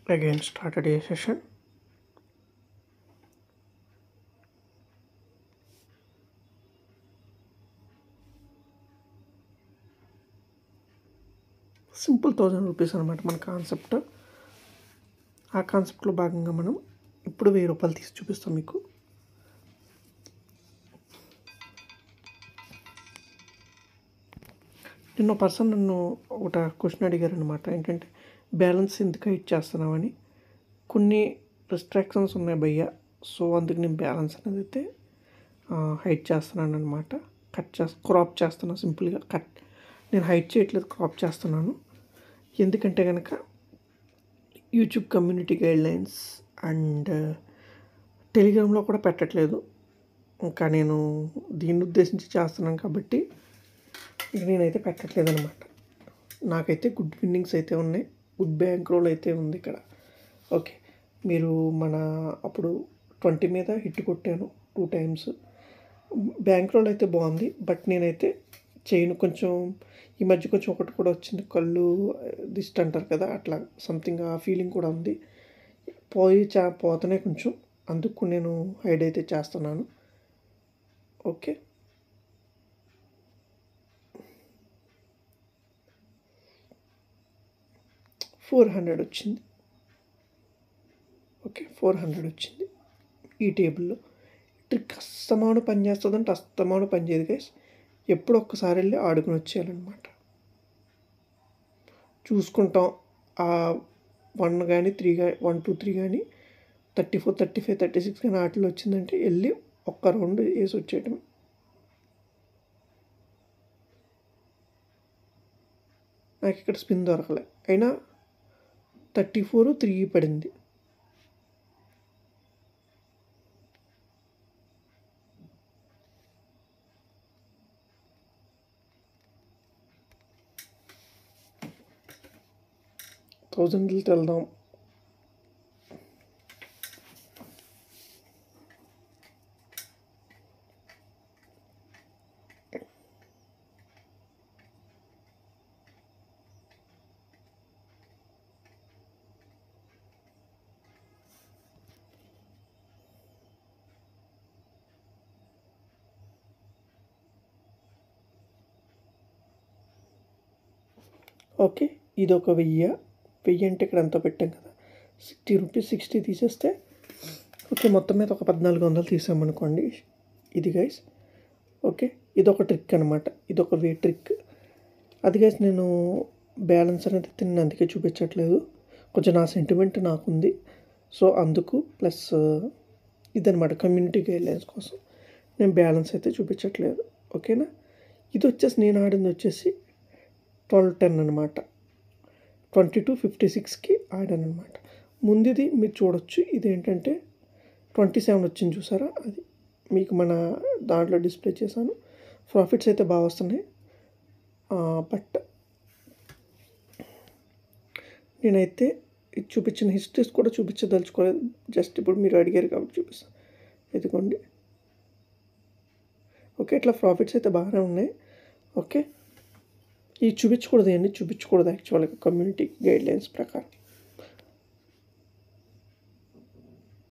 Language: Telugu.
again started a session simple thousand rupees అనమాట మన కాన్సెప్ట్ ఆ కాన్సెప్ట్లో భాగంగా మనం ఇప్పుడు వెయ్యి రూపాయలు తీసి చూపిస్తాం మీకు నిన్న పర్సన్ నన్ను ఒక క్వశ్చన్ అడిగారు అనమాట ఏంటంటే బ్యాలెన్స్ ఎందుకు హైట్ చేస్తున్నామని కొన్ని రిస్ట్రాక్షన్స్ ఉన్నాయి భయ్య సో అందుకు నేను బ్యాలెన్స్ అనేది అయితే హైట్ చేస్తున్నాను అనమాట కట్ చేస్తా క్రాప్ చేస్తున్నాను సింపుల్గా కట్ నేను హైట్ చేయట్లేదు క్రాప్ చేస్తున్నాను ఎందుకంటే కనుక యూట్యూబ్ కమ్యూనిటీ గైడ్లైన్స్ అండ్ టెలిగ్రామ్లో కూడా పెట్టట్లేదు ఇంకా నేను దీన్ని ఉద్దేశించి చేస్తున్నాను కాబట్టి ఇక నేనైతే పెట్టట్లేదు అనమాట నాకైతే గుడ్ విన్నింగ్స్ అయితే ఉన్నాయి గుడ్ బ్యాంక్ రోల్ అయితే ఉంది ఇక్కడ ఓకే మీరు మన అప్పుడు ట్వంటీ మీద హిట్ కొట్టాను టూ టైమ్స్ బ్యాంక్ రోల్ అయితే బాగుంది బట్ నేనైతే చైన్ కొంచెం ఈ మధ్య కొంచెం ఒకటి కూడా వచ్చింది కళ్ళు దిష్టి అంటారు కదా అట్లా సంథింగ్ ఆ ఫీలింగ్ కూడా ఉంది పోయి చా పోతనే కొంచెం అందుకు నేను హైడ్ అయితే చేస్తున్నాను ఓకే ఫోర్ హండ్రెడ్ వచ్చింది ఓకే ఫోర్ హండ్రెడ్ వచ్చింది ఈ టేబుల్లో ట్రిక్ అస్తమాను పని చేస్తుందంటే అస్తమాను పని చేయదు గైస్ ఎప్పుడు ఒక్కసారి వెళ్ళి ఆడుకుని వచ్చేయాలన్నమాట చూసుకుంటాం ఆ వన్ కానీ త్రీ కానీ వన్ టూ త్రీ కానీ thirty four thirty five thirty six కానీ ఆటలు వచ్చిందంటే వెళ్ళి ఒక్క రౌండ్ వేసి వచ్చేయటం నాకు ఇక్కడ స్పిన్ దొరకలే అయినా థర్టీ ఫోర్ త్రీ పడింది థౌజండ్లకి వెళ్దాం ఓకే ఇది ఒక వెయ్యి వెయ్యి అంటే ఇక్కడ ఎంత పెట్టాం కదా సిక్స్టీ రూపీస్ సిక్స్టీ తీసేస్తే ఓకే మొత్తం మీద ఒక పద్నాలుగు వందలు తీసామనుకోండి ఇది గైస్ ఓకే ఇది ఒక ట్రిక్ అనమాట ఇది ఒక వే ట్రిక్ అది గైస్ నేను బ్యాలెన్స్ అనేది తిన్న అందుకే చూపించట్లేదు కొంచెం నా సెంటిమెంట్ నాకుంది సో అందుకు ప్లస్ ఇదనమాట కమ్యూనిటీ గైడ్లైన్స్ కోసం నేను బ్యాలెన్స్ అయితే చూపించట్లేదు ఓకేనా ఇది వచ్చేసి నేను ఆడింది వచ్చేసి ట్వెల్వ్ టెన్ అనమాట ట్వంటీ టు ఫిఫ్టీ సిక్స్కి ఆడాను అనమాట ముందుది మీరు చూడొచ్చు ఇదేంటంటే ట్వంటీ సెవెన్ వచ్చింది చూసారా అది మీకు మన దాంట్లో డిస్ప్లే చేశాను ప్రాఫిట్స్ అయితే బాగా వస్తున్నాయి బట్ నేనైతే ఇది చూపించిన హిస్టరీస్ కూడా చూపించదలుచుకోలేదు జస్ట్ ఇప్పుడు మీరు అడిగారు కాబట్టి చూపిస్తాను ఇదిగోండి ఓకే ఇట్లా ప్రాఫిట్స్ అయితే బాగానే ఉన్నాయి ఓకే ఇది చూపించకూడదు అండి చూపించకూడదు యాక్చువల్గా కమ్యూనిటీ గైడ్లైన్స్ ప్రకారం